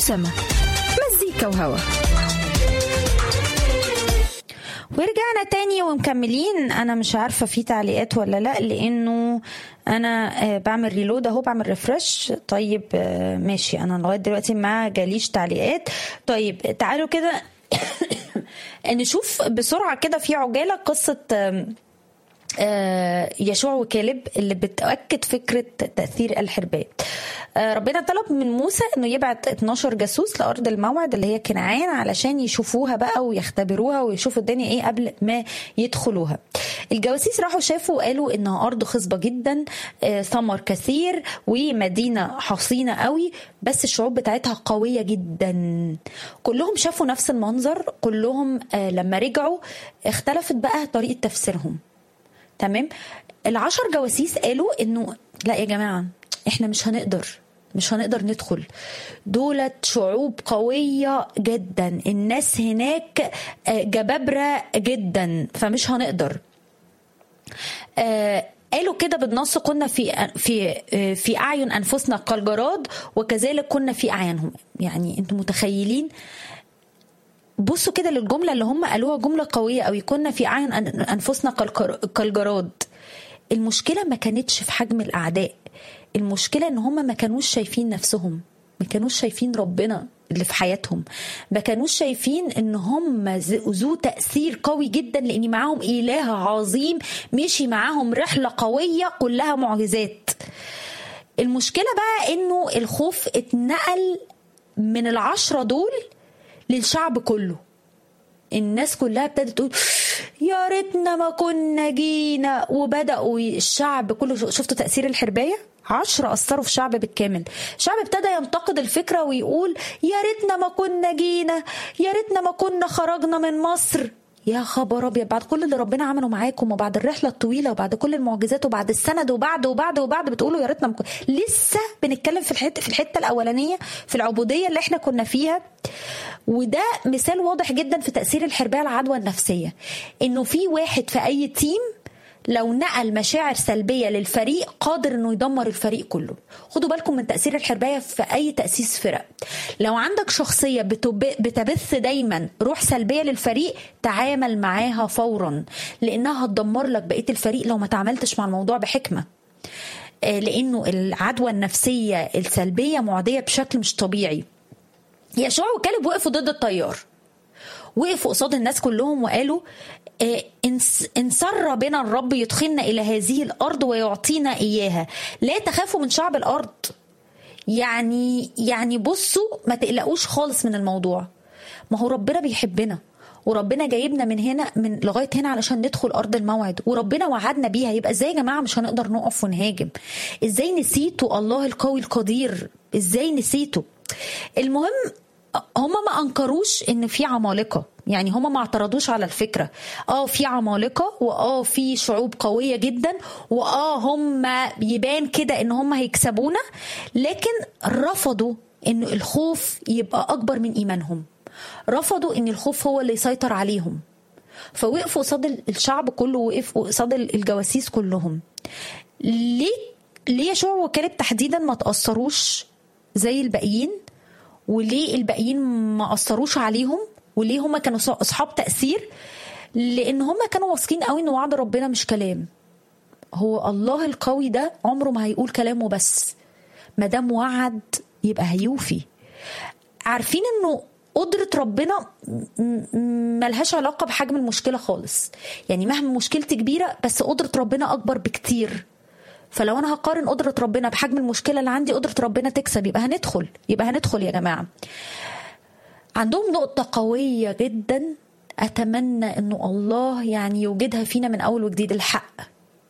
وسما مزيكا وهوا ورجعنا تاني ومكملين انا مش عارفه في تعليقات ولا لا لانه انا آه، بعمل ريلود اهو بعمل ريفرش طيب آه، ماشي انا لغايه دلوقتي ما جاليش تعليقات طيب تعالوا كده نشوف بسرعه كده في عجاله قصه آم، آه، يشوع وكالب اللي بتأكد فكرة تأثير الحربات آه، ربنا طلب من موسى انه يبعت 12 جاسوس لارض الموعد اللي هي كنعان علشان يشوفوها بقى ويختبروها ويشوفوا الدنيا ايه قبل ما يدخلوها الجواسيس راحوا شافوا وقالوا انها ارض خصبه جدا آه، ثمر كثير ومدينه حصينه قوي بس الشعوب بتاعتها قويه جدا كلهم شافوا نفس المنظر كلهم آه، لما رجعوا اختلفت بقى طريقه تفسيرهم تمام العشر جواسيس قالوا انه لا يا جماعه احنا مش هنقدر مش هنقدر ندخل دولت شعوب قوية جدا الناس هناك آه، جبابرة جدا فمش هنقدر آه، قالوا كده بالنص كنا في في آه، في اعين انفسنا كالجراد وكذلك كنا في اعينهم يعني انتم متخيلين بصوا كده للجمله اللي هم قالوها جمله قويه قوي كنا في اعين أن- انفسنا كالكر- كالجراد المشكله ما كانتش في حجم الاعداء المشكله ان هم ما كانوش شايفين نفسهم ما كانوش شايفين ربنا اللي في حياتهم ما كانوش شايفين ان هم ز- ذو تاثير قوي جدا لان معاهم اله عظيم مشي معاهم رحله قويه كلها معجزات المشكله بقى انه الخوف اتنقل من العشرة دول للشعب كله الناس كلها ابتدت تقول يا ريتنا ما كنا جينا وبداوا الشعب كله شفتوا تاثير الحربايه عشرة أثروا في الشعب بالكامل الشعب ابتدى ينتقد الفكرة ويقول يا ريتنا ما كنا جينا يا ريتنا ما كنا خرجنا من مصر يا خبر ابيض بعد كل اللي ربنا عمله معاكم وبعد الرحله الطويله وبعد كل المعجزات وبعد السند وبعد وبعد وبعد بتقولوا يا ريتنا ما كنا لسه بنتكلم في الحته في الحته الاولانيه في العبوديه اللي احنا كنا فيها وده مثال واضح جدا في تاثير الحربيه على العدوى النفسيه انه في واحد في اي تيم لو نقل مشاعر سلبيه للفريق قادر انه يدمر الفريق كله خدوا بالكم من تاثير الحربيه في اي تاسيس فرق لو عندك شخصيه بتب- بتبث دايما روح سلبيه للفريق تعامل معاها فورا لانها هتدمر لك بقيه الفريق لو ما تعاملتش مع الموضوع بحكمه آه، لانه العدوى النفسيه السلبيه معديه بشكل مش طبيعي يشوع وكالب وقفوا ضد التيار وقفوا قصاد الناس كلهم وقالوا آه، إن- إن سر بنا الرب يدخلنا إلى هذه الأرض ويعطينا إياها لا تخافوا من شعب الأرض يعني يعني بصوا ما تقلقوش خالص من الموضوع ما هو ربنا بيحبنا وربنا جايبنا من هنا من لغايه هنا علشان ندخل ارض الموعد وربنا وعدنا بيها يبقى ازاي يا جماعه مش هنقدر نقف ونهاجم ازاي نسيتوا الله القوي القدير ازاي نسيتوا المهم هم ما انكروش ان في عمالقه يعني هم ما اعترضوش على الفكره اه في عمالقه واه في شعوب قويه جدا واه هم يبان كده ان هم هيكسبونا لكن رفضوا ان الخوف يبقى اكبر من ايمانهم رفضوا ان الخوف هو اللي يسيطر عليهم فوقفوا قصاد الشعب كله وقفوا قصاد الجواسيس كلهم ليه ليه يشوع وكالب تحديدا ما تاثروش زي الباقيين وليه الباقيين ما اثروش عليهم وليه هم كانوا اصحاب تاثير لان هم كانوا واثقين قوي ان وعد ربنا مش كلام هو الله القوي ده عمره ما هيقول كلامه بس ما دام وعد يبقى هيوفي عارفين انه قدرة ربنا م- م- ملهاش علاقة بحجم المشكلة خالص يعني مهما مشكلتي كبيرة بس قدرة ربنا أكبر بكتير فلو أنا هقارن قدرة ربنا بحجم المشكلة اللي عندي قدرة ربنا تكسب يبقى هندخل يبقى هندخل يا جماعة عندهم نقطة قوية جدا أتمنى أنه الله يعني يوجدها فينا من أول وجديد الحق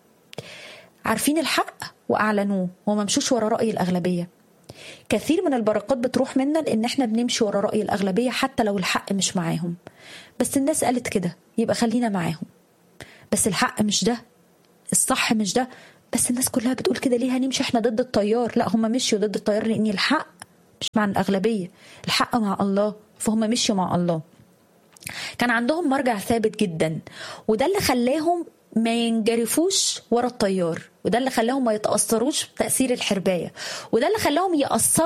عارفين الحق وأعلنوه وما مشوش ورا رأي الأغلبية كثير من البركات بتروح منا لان احنا بنمشي ورا راي الاغلبيه حتى لو الحق مش معاهم بس الناس قالت كده يبقى خلينا معاهم بس الحق مش ده الصح مش ده بس الناس كلها بتقول كده ليه هنمشي احنا ضد التيار لا هم مشيوا ضد التيار لان الحق مش مع الاغلبيه الحق مع الله فهم مشيوا مع الله كان عندهم مرجع ثابت جدا وده اللي خلاهم ما ينجرفوش ورا التيار وده اللي خلاهم ما يتأثروش بتأثير الحرباية وده اللي خلاهم يأثروا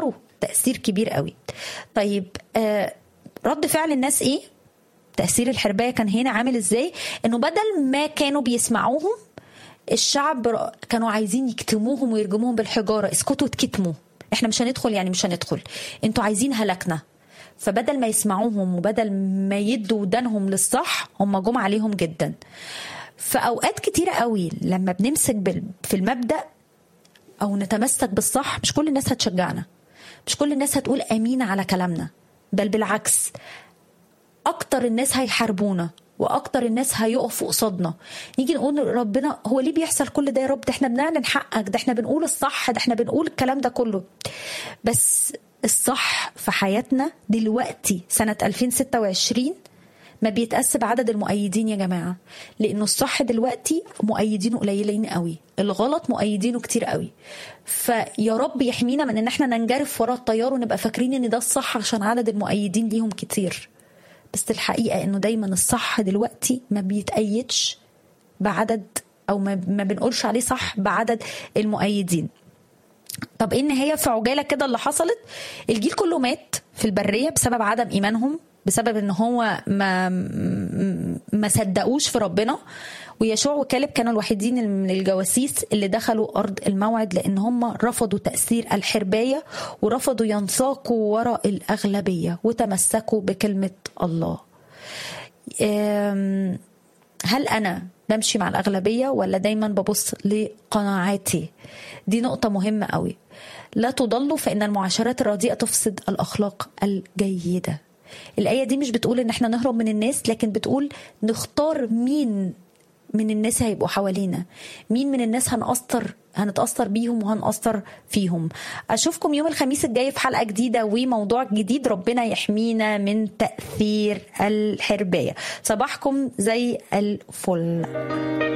تاثير كبير قوي طيب آه رد فعل الناس ايه تاثير الحربايه كان هنا عامل ازاي انه بدل ما كانوا بيسمعوهم الشعب كانوا عايزين يكتموهم ويرجموهم بالحجاره اسكتوا اتكتموا احنا مش هندخل يعني مش هندخل انتوا عايزين هلكنا فبدل ما يسمعوهم وبدل ما يدوا ودانهم للصح هم جم عليهم جدا في اوقات كتيرة قوي لما بنمسك في المبدا او نتمسك بالصح مش كل الناس هتشجعنا مش كل الناس هتقول امين على كلامنا بل بالعكس اكتر الناس هيحاربونا واكتر الناس هيقفوا قصادنا نيجي نقول ربنا هو ليه بيحصل كل ده يا رب ده احنا بنعلن حقك ده احنا بنقول الصح ده احنا بنقول الكلام ده كله بس الصح في حياتنا دلوقتي سنة 2026 ما بيتقاس بعدد المؤيدين يا جماعة لأنه الصح دلوقتي مؤيدينه قليلين قوي الغلط مؤيدينه كتير قوي فيا رب يحمينا من ان احنا ننجرف ورا التيار ونبقى فاكرين ان ده الصح عشان عدد المؤيدين ليهم كتير بس الحقيقة انه دايما الصح دلوقتي ما بيتأيدش بعدد او ما, ما بنقولش عليه صح بعدد المؤيدين طب ايه النهاية في عجالة كده اللي حصلت الجيل كله مات في البرية بسبب عدم ايمانهم بسبب ان هو ما ما صدقوش في ربنا ويشوع وكالب كانوا الوحيدين من الجواسيس اللي دخلوا ارض الموعد لان هم رفضوا تاثير الحربايه ورفضوا ينساقوا وراء الاغلبيه وتمسكوا بكلمه الله هل انا بمشي مع الاغلبيه ولا دايما ببص لقناعاتي دي نقطه مهمه قوي لا تضلوا فان المعاشرات الرديئه تفسد الاخلاق الجيده الآية دي مش بتقول إن إحنا نهرب من الناس لكن بتقول نختار مين من الناس هيبقوا حوالينا مين من الناس هنأثر هنتأثر بيهم وهنأثر فيهم أشوفكم يوم الخميس الجاي في حلقة جديدة وموضوع جديد ربنا يحمينا من تأثير الحرباية صباحكم زي الفل